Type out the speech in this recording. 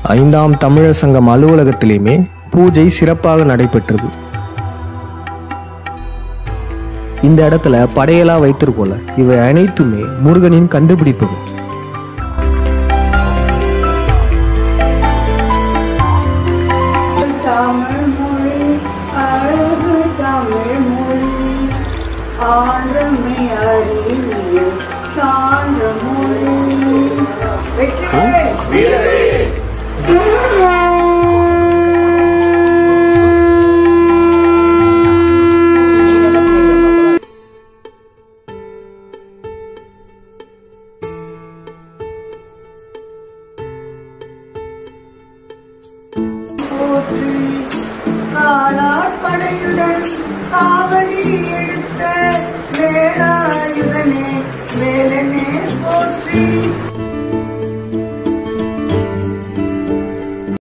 ஐந்தாம் தமிழர் சங்கம் அலுவலகத்திலேயுமே பூஜை சிறப்பாக நடைபெற்றது இந்த இடத்துல படையலா வைத்திருக்கோல இவை அனைத்துமே முருகனின் கண்டுபிடிப்புகள் தமிழ் மொழி அழகு தமிழ் மொழி ஆழமை அறிவியல் சான்ற மொழி வெற்றி போற்றி காலாட்படையுடன் காவடி எடுத்த வேலாயுதனே வேலனே போற்றி